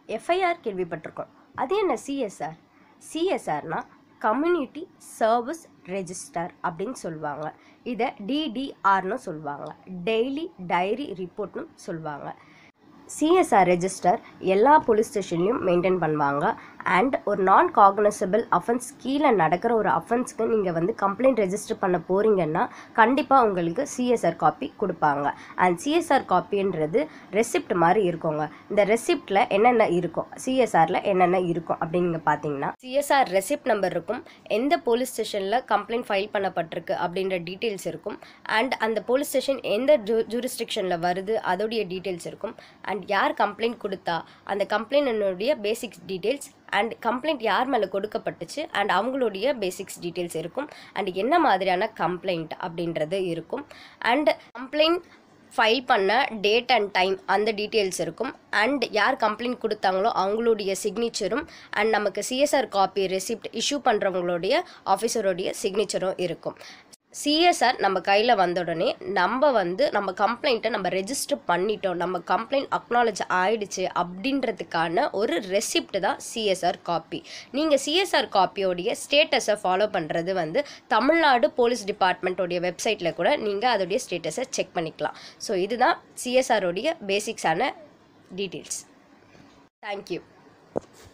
FIR கேள்விப்பட்டிருக்கோம் அது என்ன சிஎஸ்ஆர் சிஎஸ்ஆர்னா கம்யூனிட்டி சர்வீஸ் ரெஜிஸ்டர் அப்படின்னு சொல்லுவாங்க இதை டிடிஆர்னு சொல்லுவாங்க டெய்லி டைரி ரிப்போர்ட்னு சொல்லுவாங்க சிஎஸ்ஆர் ரெஜிஸ்டர் எல்லா போலீஸ் ஸ்டேஷன்லையும் மெயின்டைன் பண்ணுவாங்க அண்ட் ஒரு நான் காக்னசபிள் அஃபென்ஸ் கீழே நடக்கிற ஒரு அஃபென்ஸ்க்கு நீங்கள் வந்து கம்ப்ளைண்ட் ரெஜிஸ்டர் பண்ண போகிறீங்கன்னா கண்டிப்பாக உங்களுக்கு சிஎஸ்ஆர் காப்பி கொடுப்பாங்க அண்ட் சிஎஸ்ஆர் காப்பின்றது ரெசிப்ட் மாதிரி இருக்குங்க இந்த ரெசிப்டில் என்னென்ன இருக்கும் சிஎஸ்ஆரில் என்னென்ன இருக்கும் அப்படின்னு நீங்கள் பார்த்தீங்கன்னா சிஎஸ்ஆர் ரெசிப்ட் நம்பர் இருக்கும் எந்த போலீஸ் ஸ்டேஷனில் கம்ப்ளைண்ட் ஃபைல் பண்ணப்பட்டிருக்கு அப்படின்ற டீட்டெயில்ஸ் இருக்கும் அண்ட் அந்த போலீஸ் ஸ்டேஷன் எந்த ஜூ ஜூரிஸ்டிக்ஷனில் வருது அதோடைய டீட்டெயில்ஸ் இருக்கும் அண்ட் யார் கம்ப்ளைண்ட் கொடுத்தா அந்த கம்ப்ளைண்ட்டினுடைய பேசிக்ஸ் டீட்டெயில்ஸ் அண்ட் கம்ப்ளைண்ட் யார் மேலே கொடுக்கப்பட்டுச்சு அண்ட் அவங்களுடைய பேசிக்ஸ் டீட்டெயில்ஸ் இருக்கும் அண்ட் என்ன மாதிரியான கம்ப்ளைண்ட் அப்படின்றது இருக்கும் அண்ட் கம்ப்ளைண்ட் ஃபைல் பண்ண டேட் அண்ட் டைம் அந்த டீட்டெயில்ஸ் இருக்கும் அண்ட் யார் கம்ப்ளைண்ட் கொடுத்தாங்களோ அவங்களுடைய சிக்னேச்சரும் அண்ட் நமக்கு சிஎஸ்ஆர் காப்பி ரெசிப்ட் இஷ்யூ பண்ணுறவங்களுடைய ஆஃபீஸருடைய சிக்னேச்சரும் இருக்கும் சிஎஸ்ஆர் நம்ம கையில் வந்த உடனே நம்ம வந்து நம்ம கம்ப்ளைண்ட்டை நம்ம ரெஜிஸ்டர் பண்ணிட்டோம் நம்ம கம்ப்ளைண்ட் அக்னாலஜ் ஆயிடுச்சு அப்படின்றதுக்கான ஒரு ரெசிப்ட் தான் சிஎஸ்ஆர் காப்பி நீங்கள் சிஎஸ்ஆர் காப்பியோடைய ஸ்டேட்டஸை ஃபாலோ பண்ணுறது வந்து தமிழ்நாடு போலீஸ் டிபார்ட்மெண்ட்டோடைய வெப்சைட்டில் கூட நீங்கள் அதோடைய ஸ்டேட்டஸை செக் பண்ணிக்கலாம் ஸோ இதுதான் சிஎஸ்ஆரோடைய பேசிக்ஸான டீட்டெயில்ஸ் தேங்க்யூ